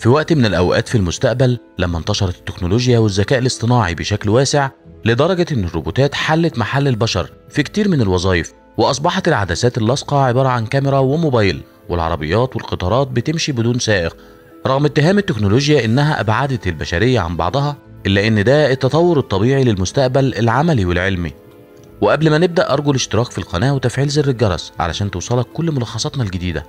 في وقت من الأوقات في المستقبل لما انتشرت التكنولوجيا والذكاء الاصطناعي بشكل واسع لدرجة إن الروبوتات حلت محل البشر في كتير من الوظائف وأصبحت العدسات اللاصقة عبارة عن كاميرا وموبايل والعربيات والقطارات بتمشي بدون سائق رغم اتهام التكنولوجيا إنها أبعدت البشرية عن بعضها إلا إن ده التطور الطبيعي للمستقبل العملي والعلمي وقبل ما نبدأ أرجو الاشتراك في القناة وتفعيل زر الجرس علشان توصلك كل ملخصاتنا الجديدة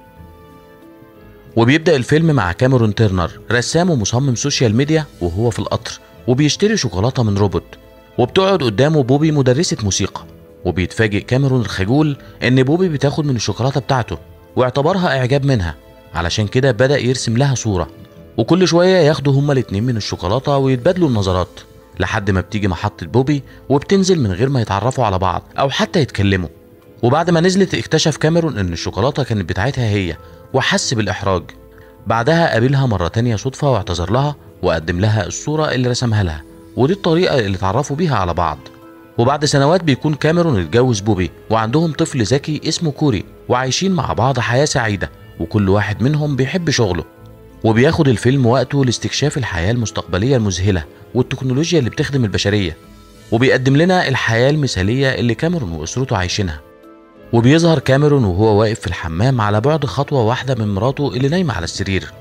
وبيبدأ الفيلم مع كاميرون تيرنر رسام ومصمم سوشيال ميديا وهو في القطر وبيشتري شوكولاتة من روبوت وبتقعد قدامه بوبي مدرسة موسيقى وبيتفاجئ كاميرون الخجول إن بوبي بتاخد من الشوكولاتة بتاعته واعتبرها إعجاب منها علشان كده بدأ يرسم لها صورة وكل شوية ياخدوا هما الاتنين من الشوكولاتة ويتبادلوا النظرات لحد ما بتيجي محطة بوبي وبتنزل من غير ما يتعرفوا على بعض أو حتى يتكلموا وبعد ما نزلت اكتشف كاميرون إن الشوكولاتة كانت بتاعتها هي وحس بالإحراج بعدها قابلها مرة تانية صدفة واعتذر لها وقدم لها الصورة اللي رسمها لها ودي الطريقة اللي اتعرفوا بيها على بعض وبعد سنوات بيكون كاميرون اتجوز بوبي وعندهم طفل ذكي اسمه كوري وعايشين مع بعض حياة سعيدة وكل واحد منهم بيحب شغله وبياخد الفيلم وقته لاستكشاف الحياة المستقبلية المذهلة والتكنولوجيا اللي بتخدم البشرية وبيقدم لنا الحياة المثالية اللي كاميرون وأسرته عايشينها وبيظهر كاميرون وهو واقف في الحمام على بعد خطوة واحدة من مراته اللي نايمة على السرير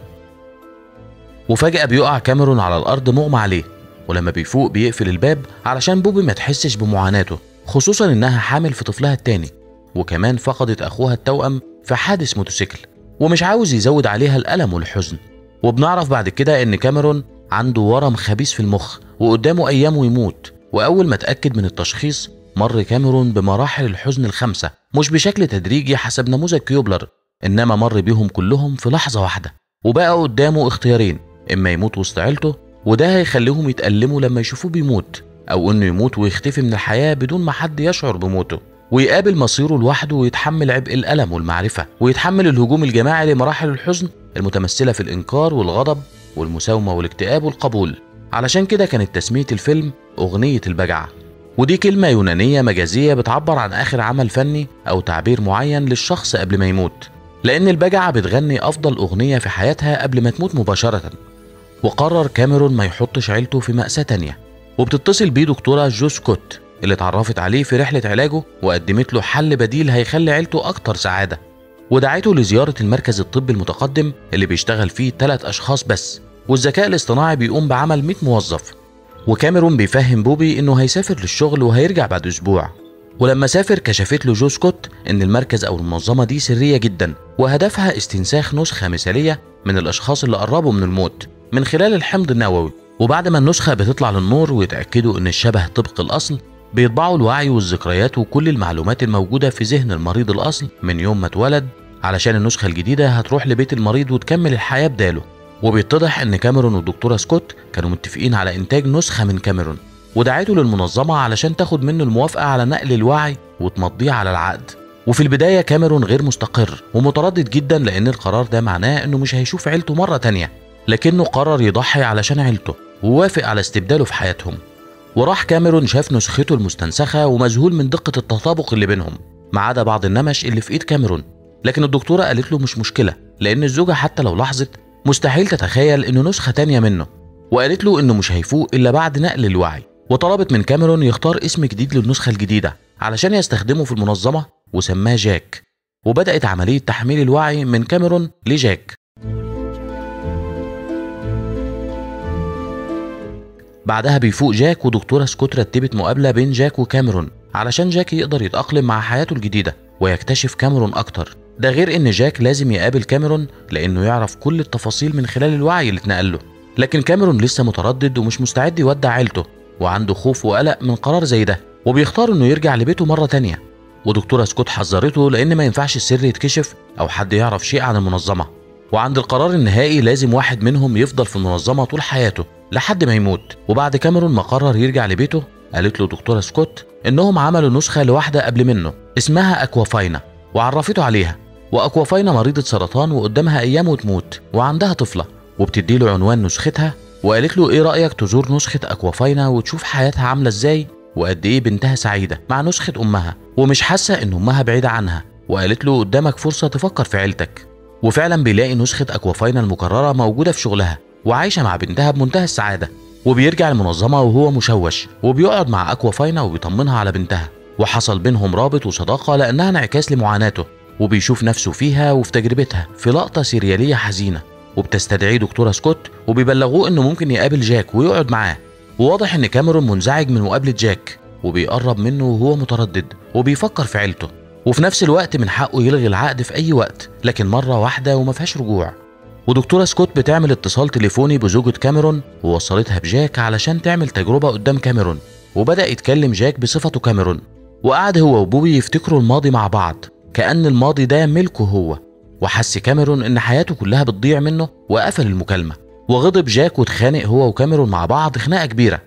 وفجأة بيقع كاميرون على الأرض مغمى عليه ولما بيفوق بيقفل الباب علشان بوبي ما تحسش بمعاناته خصوصا إنها حامل في طفلها التاني وكمان فقدت أخوها التوأم في حادث موتوسيكل ومش عاوز يزود عليها الألم والحزن وبنعرف بعد كده إن كاميرون عنده ورم خبيث في المخ وقدامه أيام ويموت وأول ما اتأكد من التشخيص مر كاميرون بمراحل الحزن الخمسة مش بشكل تدريجي حسب نموذج كيوبلر إنما مر بيهم كلهم في لحظة واحدة وبقى قدامه اختيارين إما يموت وسط عيلته وده هيخليهم يتألموا لما يشوفوه بيموت أو إنه يموت ويختفي من الحياة بدون ما حد يشعر بموته ويقابل مصيره لوحده ويتحمل عبء الألم والمعرفة ويتحمل الهجوم الجماعي لمراحل الحزن المتمثلة في الإنكار والغضب والمساومة والاكتئاب والقبول علشان كده كانت تسمية الفيلم أغنية البجعة ودي كلمة يونانية مجازية بتعبر عن آخر عمل فني أو تعبير معين للشخص قبل ما يموت لأن البجعة بتغني أفضل أغنية في حياتها قبل ما تموت مباشرة وقرر كاميرون ما يحطش عيلته في مأساة تانية وبتتصل بيه دكتورة جو سكوت اللي اتعرفت عليه في رحلة علاجه وقدمت له حل بديل هيخلي عيلته أكتر سعادة ودعته لزيارة المركز الطبي المتقدم اللي بيشتغل فيه ثلاث أشخاص بس والذكاء الاصطناعي بيقوم بعمل 100 موظف وكاميرون بيفهم بوبي إنه هيسافر للشغل وهيرجع بعد أسبوع ولما سافر كشفت له جو سكوت إن المركز أو المنظمة دي سرية جدا وهدفها استنساخ نسخة مثالية من الأشخاص اللي قربوا من الموت من خلال الحمض النووي وبعد ما النسخة بتطلع للنور ويتأكدوا إن الشبه طبق الأصل بيطبعوا الوعي والذكريات وكل المعلومات الموجودة في ذهن المريض الأصل من يوم ما اتولد علشان النسخة الجديدة هتروح لبيت المريض وتكمل الحياة بداله وبيتضح إن كاميرون والدكتورة سكوت كانوا متفقين على إنتاج نسخة من كاميرون ودعيته للمنظمة علشان تاخد منه الموافقة على نقل الوعي وتمضيه على العقد وفي البداية كاميرون غير مستقر ومتردد جدا لأن القرار ده معناه إنه مش هيشوف عيلته مرة تانية لكنه قرر يضحي علشان عيلته ووافق على استبداله في حياتهم وراح كاميرون شاف نسخته المستنسخة ومذهول من دقة التطابق اللي بينهم ما عدا بعض النمش اللي في ايد كاميرون لكن الدكتورة قالت له مش مشكلة لأن الزوجة حتى لو لاحظت مستحيل تتخيل إنه نسخة تانية منه وقالت له إنه مش هيفوق إلا بعد نقل الوعي وطلبت من كاميرون يختار اسم جديد للنسخة الجديدة علشان يستخدمه في المنظمة وسماه جاك وبدأت عملية تحميل الوعي من كاميرون لجاك بعدها بيفوق جاك ودكتورة سكوت رتبت مقابلة بين جاك وكاميرون علشان جاك يقدر يتأقلم مع حياته الجديدة ويكتشف كاميرون أكتر ده غير إن جاك لازم يقابل كاميرون لأنه يعرف كل التفاصيل من خلال الوعي اللي اتنقل له لكن كاميرون لسه متردد ومش مستعد يودع عيلته وعنده خوف وقلق من قرار زي ده وبيختار إنه يرجع لبيته مرة تانية ودكتورة سكوت حذرته لأن ما ينفعش السر يتكشف أو حد يعرف شيء عن المنظمة وعند القرار النهائي لازم واحد منهم يفضل في المنظمة طول حياته لحد ما يموت وبعد كاميرون ما قرر يرجع لبيته قالت له دكتورة سكوت إنهم عملوا نسخة لواحدة قبل منه اسمها أكوافاينا وعرفته عليها وأكوافاينا مريضة سرطان وقدامها أيام وتموت وعندها طفلة وبتديله عنوان نسختها وقالت له إيه رأيك تزور نسخة أكوافاينا وتشوف حياتها عاملة إزاي وقد إيه بنتها سعيدة مع نسخة أمها ومش حاسة إن أمها بعيدة عنها وقالت له قدامك فرصة تفكر في عيلتك وفعلا بيلاقي نسخة أكوافاينا المكررة موجودة في شغلها وعايشة مع بنتها بمنتهى السعادة وبيرجع المنظمة وهو مشوش وبيقعد مع أكوافاينا وبيطمنها على بنتها وحصل بينهم رابط وصداقة لأنها انعكاس لمعاناته وبيشوف نفسه فيها وفي تجربتها في لقطة سيريالية حزينة وبتستدعيه دكتورة سكوت وبيبلغوه إنه ممكن يقابل جاك ويقعد معاه وواضح إن كاميرون منزعج من مقابلة جاك وبيقرب منه وهو متردد وبيفكر في عيلته وفي نفس الوقت من حقه يلغي العقد في أي وقت لكن مرة واحدة وما فيهاش رجوع ودكتورة سكوت بتعمل اتصال تليفوني بزوجة كاميرون ووصلتها بجاك علشان تعمل تجربة قدام كاميرون وبدأ يتكلم جاك بصفته كاميرون وقعد هو وبوبي يفتكروا الماضي مع بعض كأن الماضي ده ملكه هو وحس كاميرون إن حياته كلها بتضيع منه وقفل المكالمة وغضب جاك واتخانق هو وكاميرون مع بعض خناقة كبيرة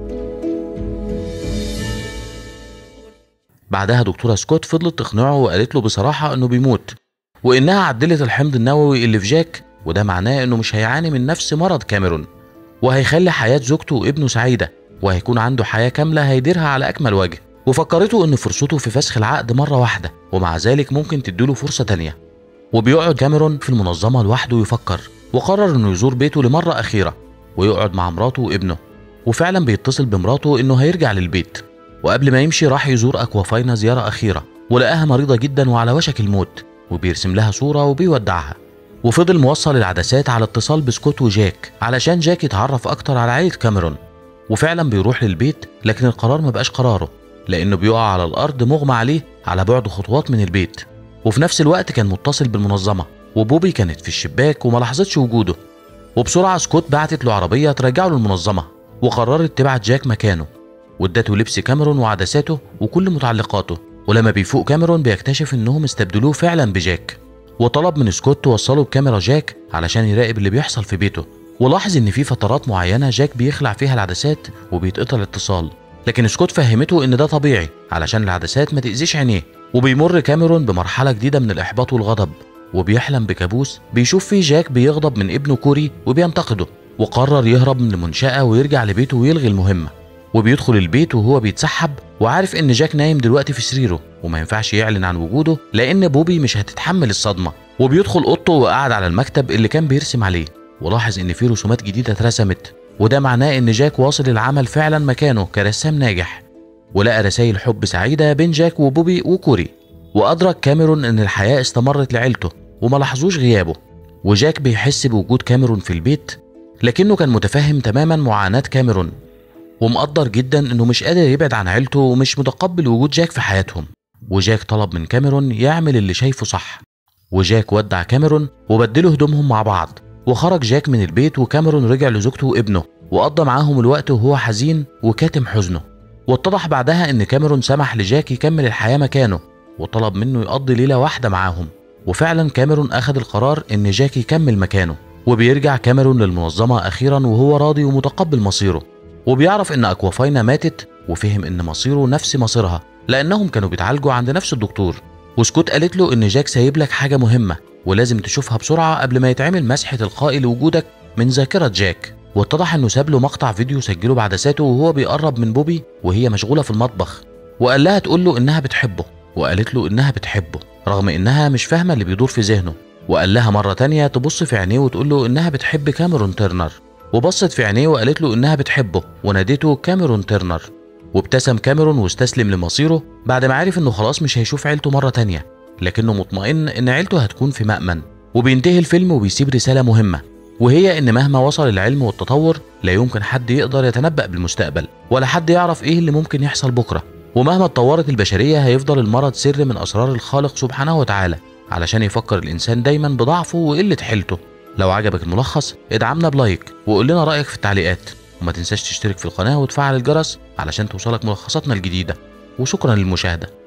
بعدها دكتورة سكوت فضلت تقنعه وقالت له بصراحة إنه بيموت وإنها عدلت الحمض النووي اللي في جاك وده معناه إنه مش هيعاني من نفس مرض كاميرون وهيخلي حياة زوجته وابنه سعيدة وهيكون عنده حياة كاملة هيديرها على أكمل وجه وفكرته إن فرصته في فسخ العقد مرة واحدة ومع ذلك ممكن تديله فرصة تانية وبيقعد كاميرون في المنظمة لوحده يفكر وقرر إنه يزور بيته لمرة أخيرة ويقعد مع مراته وابنه وفعلا بيتصل بمراته إنه هيرجع للبيت وقبل ما يمشي راح يزور أكوافاينا زيارة أخيرة ولقاها مريضة جدا وعلى وشك الموت وبيرسم لها صورة وبيودعها وفضل موصل العدسات على اتصال بسكوت وجاك علشان جاك يتعرف أكتر على عائلة كاميرون وفعلا بيروح للبيت لكن القرار ما بقاش قراره لأنه بيقع على الأرض مغمى عليه على بعد خطوات من البيت وفي نفس الوقت كان متصل بالمنظمة وبوبي كانت في الشباك وما لاحظتش وجوده وبسرعة سكوت بعتت له عربية ترجعه للمنظمة وقررت تبعت جاك مكانه وادته لبس كاميرون وعدساته وكل متعلقاته ولما بيفوق كاميرون بيكتشف انهم استبدلوه فعلا بجاك وطلب من سكوت توصله بكاميرا جاك علشان يراقب اللي بيحصل في بيته ولاحظ ان في فترات معينه جاك بيخلع فيها العدسات وبيتقطع الاتصال لكن سكوت فهمته ان ده طبيعي علشان العدسات ما تاذيش عينيه وبيمر كاميرون بمرحله جديده من الاحباط والغضب وبيحلم بكابوس بيشوف فيه جاك بيغضب من ابنه كوري وبينتقده وقرر يهرب من المنشأة ويرجع لبيته ويلغي المهمة وبيدخل البيت وهو بيتسحب وعارف ان جاك نايم دلوقتي في سريره وما ينفعش يعلن عن وجوده لان بوبي مش هتتحمل الصدمه وبيدخل اوضته وقعد على المكتب اللي كان بيرسم عليه ولاحظ ان في رسومات جديده اترسمت وده معناه ان جاك واصل العمل فعلا مكانه كرسام ناجح ولقى رسائل حب سعيده بين جاك وبوبي وكوري وادرك كاميرون ان الحياه استمرت لعيلته وما لاحظوش غيابه وجاك بيحس بوجود كاميرون في البيت لكنه كان متفهم تماما معاناه كاميرون ومقدر جدا انه مش قادر يبعد عن عيلته ومش متقبل وجود جاك في حياتهم وجاك طلب من كاميرون يعمل اللي شايفه صح وجاك ودع كاميرون وبدلوا هدومهم مع بعض وخرج جاك من البيت وكاميرون رجع لزوجته وابنه وقضى معاهم الوقت وهو حزين وكاتم حزنه واتضح بعدها ان كاميرون سمح لجاك يكمل الحياة مكانه وطلب منه يقضي ليلة واحدة معاهم وفعلا كاميرون أخذ القرار إن جاك يكمل مكانه وبيرجع كاميرون للمنظمة أخيرا وهو راضي ومتقبل مصيره وبيعرف إن أكوافاينا ماتت وفهم إن مصيره نفس مصيرها لأنهم كانوا بيتعالجوا عند نفس الدكتور وسكوت قالت له إن جاك سايب لك حاجة مهمة ولازم تشوفها بسرعة قبل ما يتعمل مسح تلقائي لوجودك من ذاكرة جاك واتضح إنه ساب له مقطع فيديو سجله بعدساته وهو بيقرب من بوبي وهي مشغولة في المطبخ وقال لها تقول له إنها بتحبه وقالت له إنها بتحبه رغم إنها مش فاهمة اللي بيدور في ذهنه وقال لها مرة تانية تبص في عينيه وتقول له إنها بتحب كاميرون تيرنر وبصت في عينيه وقالت له إنها بتحبه وناديته كاميرون تيرنر وابتسم كاميرون واستسلم لمصيره بعد ما عرف إنه خلاص مش هيشوف عيلته مرة تانية لكنه مطمئن إن عيلته هتكون في مأمن وبينتهي الفيلم وبيسيب رسالة مهمة وهي إن مهما وصل العلم والتطور لا يمكن حد يقدر يتنبأ بالمستقبل ولا حد يعرف إيه اللي ممكن يحصل بكرة ومهما اتطورت البشرية هيفضل المرض سر من أسرار الخالق سبحانه وتعالى علشان يفكر الإنسان دايما بضعفه وقلة حيلته لو عجبك الملخص ادعمنا بلايك وقول لنا رأيك في التعليقات وما تنساش تشترك في القناة وتفعل الجرس علشان توصلك ملخصاتنا الجديدة وشكرا للمشاهدة